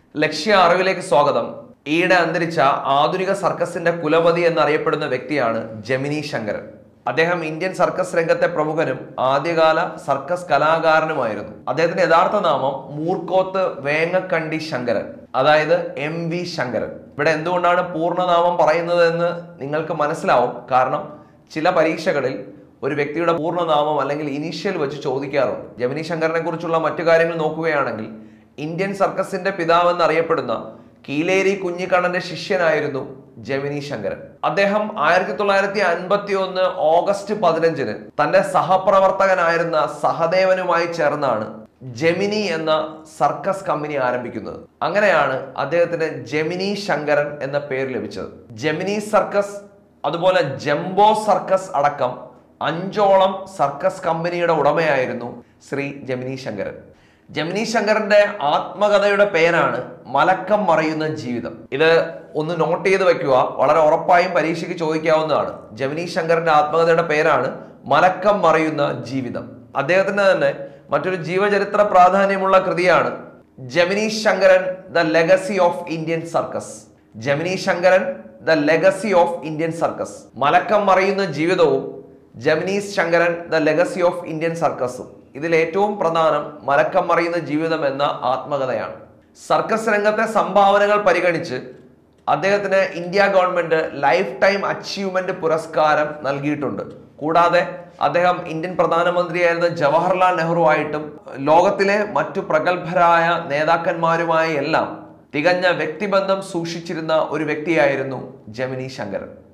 ലക്ഷ്യ അറിവിലേക്ക് സ്വാഗതം ഈയിടെ അന്തരിച്ച ആധുനിക സർക്കസിന്റെ കുലപതി എന്നറിയപ്പെടുന്ന വ്യക്തിയാണ് ജമിനി ശങ്കരൻ അദ്ദേഹം ഇന്ത്യൻ സർക്കസ് രംഗത്തെ പ്രമുഖനും ആദ്യകാല സർക്കസ് കലാകാരനുമായിരുന്നു അദ്ദേഹത്തിന്റെ യഥാർത്ഥ നാമം മൂർക്കോത്ത് വേങ്ങക്കണ്ടി ശങ്കരൻ അതായത് എം വി ശങ്കരൻ ഇവിടെ എന്തുകൊണ്ടാണ് പൂർണ്ണനാമം പറയുന്നത് എന്ന് നിങ്ങൾക്ക് മനസ്സിലാവും കാരണം ചില പരീക്ഷകളിൽ ഒരു വ്യക്തിയുടെ പൂർണ്ണനാമം അല്ലെങ്കിൽ ഇനീഷ്യൽ വെച്ച് ചോദിക്കാറുണ്ട് ജമിനി ശങ്കരനെ കുറിച്ചുള്ള മറ്റു കാര്യങ്ങൾ നോക്കുകയാണെങ്കിൽ ഇന്ത്യൻ സർക്കസിന്റെ പിതാവ് എന്നറിയപ്പെടുന്ന കീലേരി കുഞ്ഞിക്കണ്ണന്റെ ശിഷ്യനായിരുന്നു ജമിനി ശങ്കരൻ അദ്ദേഹം ആയിരത്തി തൊള്ളായിരത്തി അൻപത്തി ഒന്ന് ഓഗസ്റ്റ് പതിനഞ്ചിന് തന്റെ സഹപ്രവർത്തകനായിരുന്ന സഹദേവനുമായി ചേർന്നാണ് ജെമിനി എന്ന സർക്കസ് കമ്പനി ആരംഭിക്കുന്നത് അങ്ങനെയാണ് അദ്ദേഹത്തിന് ജെമിനി ശങ്കരൻ എന്ന പേര് ലഭിച്ചത് ജെമിനി സർക്കസ് അതുപോലെ ജംബോ സർക്കസ് അടക്കം അഞ്ചോളം സർക്കസ് കമ്പനിയുടെ ഉടമയായിരുന്നു ശ്രീ ജമിനി ശങ്കരൻ ജമിനി ശങ്കരന്റെ ആത്മകഥയുടെ പേരാണ് മലക്കം മറയുന്ന ജീവിതം ഇത് ഒന്ന് നോട്ട് ചെയ്ത് വെക്കുക വളരെ ഉറപ്പായും പരീക്ഷയ്ക്ക് ചോദിക്കാവുന്നതാണ് ജമിനി ശങ്കരന്റെ ആത്മകഥയുടെ പേരാണ് മലക്കം മറയുന്ന ജീവിതം അദ്ദേഹത്തിന് തന്നെ മറ്റൊരു ജീവചരിത്ര പ്രാധാന്യമുള്ള കൃതിയാണ് Gemini Sankaran the legacy of Indian circus Gemini Sankaran the legacy of Indian circus മലക്കം മറയുന്ന ജീവിതവും Gemini's Sankaran the legacy of Indian സർക്കസും ഇതിൽ ഏറ്റവും പ്രധാനം മലക്കം മറിയുന്ന ജീവിതം എന്ന ആത്മകഥയാണ് സർക്കസ് രംഗത്തെ സംഭാവനകൾ പരിഗണിച്ച് അദ്ദേഹത്തിന് India government lifetime achievement പുരസ്കാരം നൽകിയിട്ടുണ്ട് കൂടാതെ അദ്ദേഹം ഇന്ത്യൻ പ്രധാനമന്ത്രിയായിരുന്ന ജവഹർലാൽ നെഹ്റുവായിട്ടും ലോകത്തിലെ മറ്റു പ്രഗത്ഭരായ നേതാക്കന്മാരുമായി എല്ലാം തികഞ്ഞ വ്യക്തിബന്ധം സൂക്ഷിച്ചിരുന്ന ഒരു വ്യക്തിയായിരുന്നു ജമിനി ശങ്കരൻ